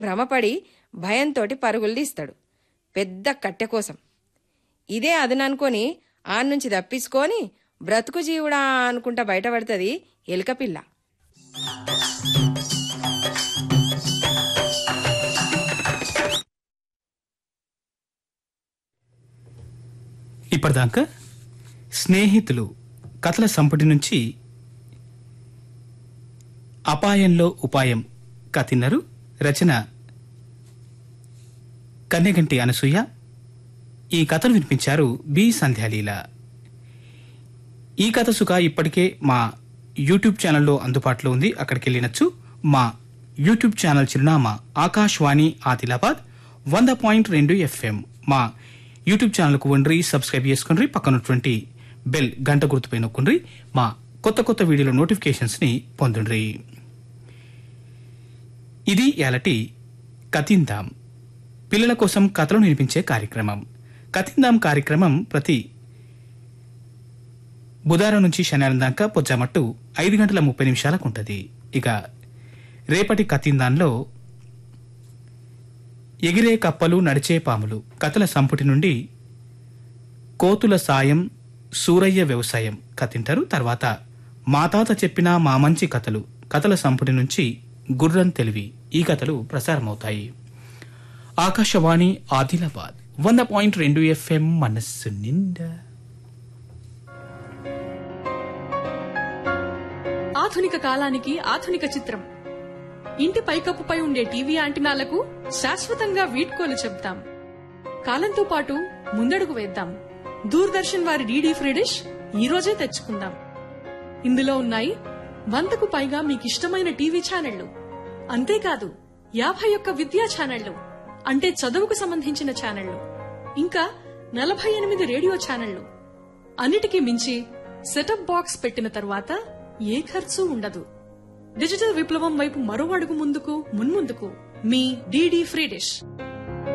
భ్రమపడి భయంతోటి పరుగులు తీస్తాడు పెద్ద కట్టె కోసం ఇదే అదననుకొని ఆన్నుంచి తప్పించుకొని బ్రతుకు జీవుడా అనుకుంటా బయటపడుతుంది ఎలుకపిల్ల ఇప్పటిదాకా స్నేహితులు కథల సంపుటి నుంచి అపాయంలో ఉపాయం కథిన్నరు రచన కన్నెగంటి అనసూయ ఈ కథను వినిపించారు బి సంధ్యాలీల ఈ కథ సుఖ ఇప్పటికే మా యూట్యూబ్ ఛానల్లో అందుబాటులో ఉంది అక్కడికి వెళ్ళినచ్చు మా యూట్యూబ్ ఛానల్ చిరునామా ఆకాశవాణి ఆదిలాబాద్ వంద పాయింట్ రెండు ఎఫ్ఎం మా యూట్యూబ్ ఛానల్కు వండ్రి సబ్స్క్రైబ్ చేసుకుని పక్కనటువంటి బెల్ గంట గుర్తుపై నొక్కుండ్రి మా కొత్త కొత్త వీడియోల నోటిఫికేషన్స్ ని పొందుండ్రి ఇది యాలటి కతిందాం పిల్లల కోసం కథలను వినిపించే కార్యక్రమం కతిందాం కార్యక్రమం ప్రతి బుధవారం నుంచి శనివారం దాకా పొజ్జామట్టు ఐదు గంటల ముప్పై నిమిషాలకు ఉంటుంది ఇక రేపటి కతిందాన్లో ఎగిరే కప్పలు నడిచే పాములు కథల సంపుటి నుండి కోతుల సాయం సూరయ్య వ్యవసాయం కథింటారు తర్వాత మా తాత చెప్పిన మా మంచి కథలు కథల సంపుటి నుంచి గుర్రం తెలివి ఈ కథలు ప్రసారమవుతాయి ఆకాశవాణి ఆదిలాబాద్ వంద పాయింట్ రెండు ఎఫ్ఎం మనస్సు నిండా ఆధునిక కాలానికి ఆధునిక చిత్రం ఇంటి పైకప్పుపై ఉండే టీవీ యాంటినాలకు శాశ్వతంగా వీడ్కోలు చెప్తాం కాలంతో పాటు ముందడుగు వేద్దాం దూరదర్శన్ వారి డీడీ ఫ్రీ డిష్ ఈ రోజే తెచ్చుకుందాం ఇందులో ఉన్నాయి వందకు పైగా మీకిష్టమైన టీవీ ఛానళ్లు అంతేకాదు యాభై ఒక్క విద్యా ఛానళ్లు అంటే చదువుకు సంబంధించిన ఛానళ్లు ఇంకా నలభై ఎనిమిది రేడియో ఛానళ్లు అన్నిటికీ మించి సెటప్ బాక్స్ పెట్టిన తర్వాత ఏ ఖర్చు ఉండదు డిజిటల్ విప్లవం వైపు మరో అడుగు ముందుకు మున్ముందుకు మీ డీడీ ఫ్రీ డిష్